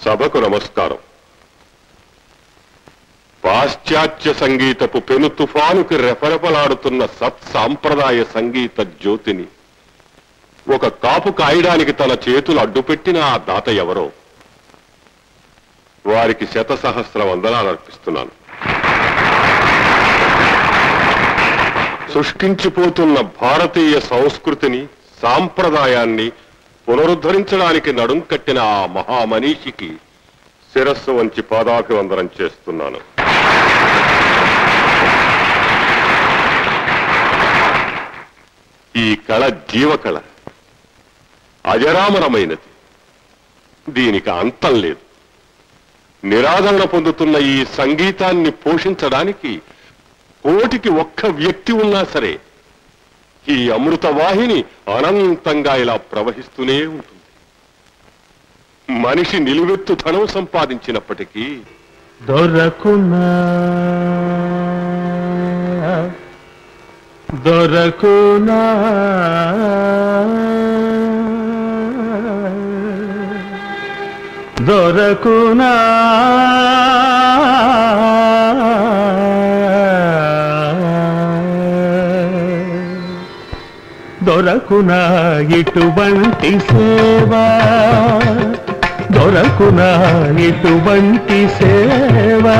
సభకు నమస్కారం పాశ్చాత్య సంగీతపు పెను తుఫానుకి రెపరెపలాడుతున్న సత్సాంప్రదాయ సంగీత జ్యోతిని ఒక కాపు కాయడానికి తన చేతులు అడ్డుపెట్టిన ఆ దాత ఎవరో వారికి శత సహస్ర వందనాలు అర్పిస్తున్నాను సృష్టించిపోతున్న భారతీయ సంస్కృతిని సాంప్రదాయాన్ని పునరుద్ధరించడానికి నడుం కట్టిన ఆ మహామనీషికి శిరస్సు వంచి పాదాభివందనం చేస్తున్నాను ఈ కళ జీవకళ అజరామరమైనది దీనికి అంతం లేదు నిరాదరణ పొందుతున్న ఈ సంగీతాన్ని పోషించడానికి కోటికి ఒక్క వ్యక్తి ఉన్నా సరే ఈ అమృత వాహిని అనంతంగా ఇలా ప్రవహిస్తూనే ఉంటుంది మనిషి నిలువెత్తు ధనం సంపాదించినప్పటికీ దొరకునా దొరకునా దొరకునా దొరకునా ఇటువంటి సేవా దొరకునా ఇటువంటి సేవా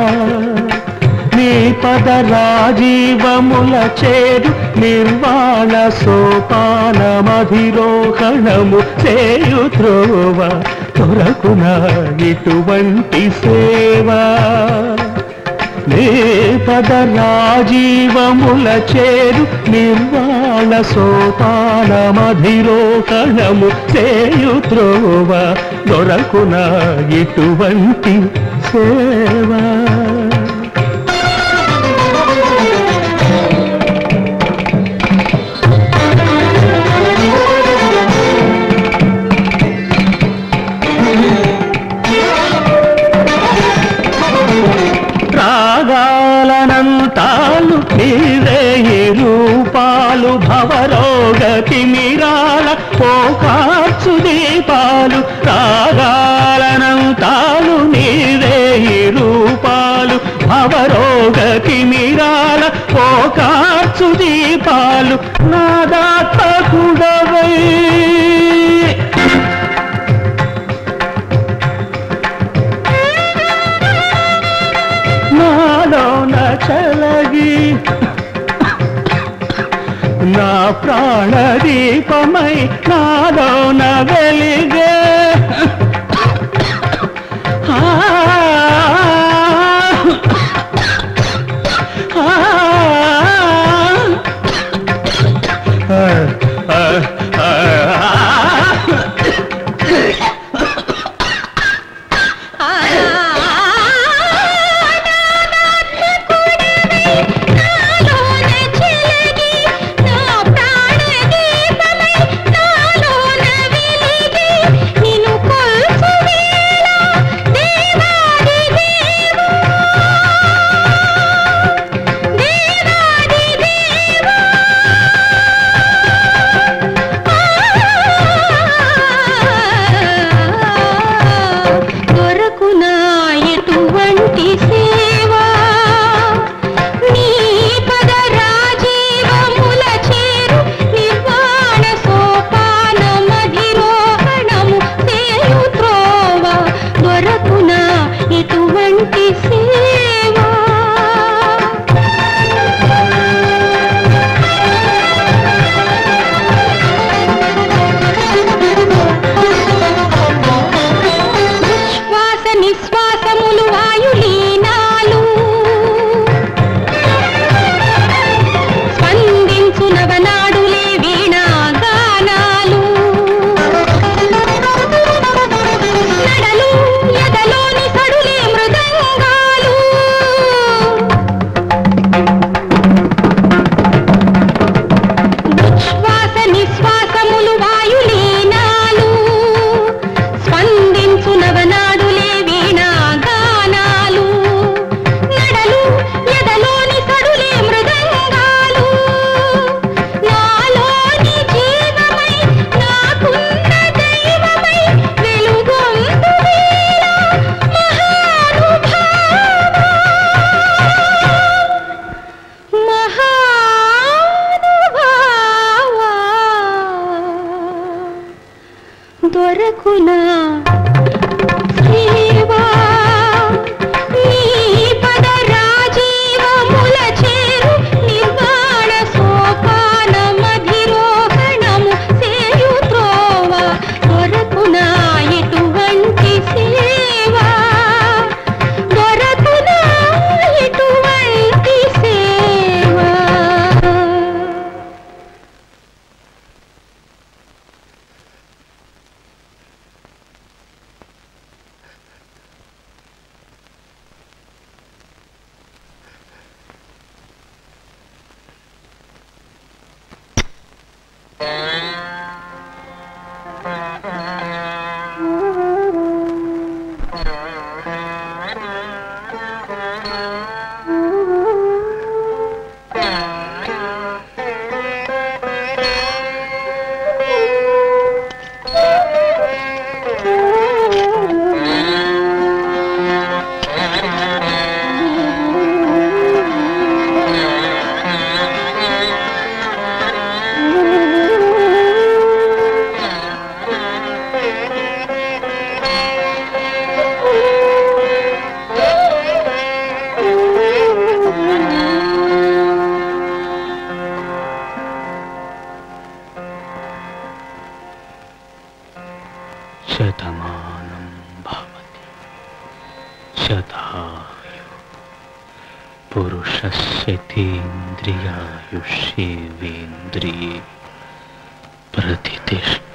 నీ పద రాజీవముల చేరు నిర్వాణ సోపాన మధిరోహణము చేయు త్రోవ దొరకునా ఇటువంటి సేవా నీ పద రాజీవముల చేరు నిర్వాణ సోపాన మధిరోహణము చేయు త్రోవ దొరకున ఇటువంటి సేవా రాగాలనంతాలు నీరే ఈ రూపాలు భవరోగ తిమిరాల పోకార్చు దీపాలు రాగాలనంతాలు నీరే ఈ రూపాలు భవరోగ తిమిరాల పోకార్చు దీపాలు నాదాత్మకుడవై నాలోన చలగి నా ప్రాణ దీపమై నాలోన వెలిగే ఆ, ఆ, ఆ, ఆ, ఆ. దేవాది దేవా దొరకునా దేవా నీ పద రాజీవముల చేరు నిర్వాణ సోపాన మధిరోహణము సేయు త్రోవ దొరకునా ఎటువంటి సేవా దొరకునా ఎటువంటి సేవా శతమానం భవతి శతాయు పురుషస్యతేంద్రియాయుష్యేవేంద్రియే ప్రతిష్టతి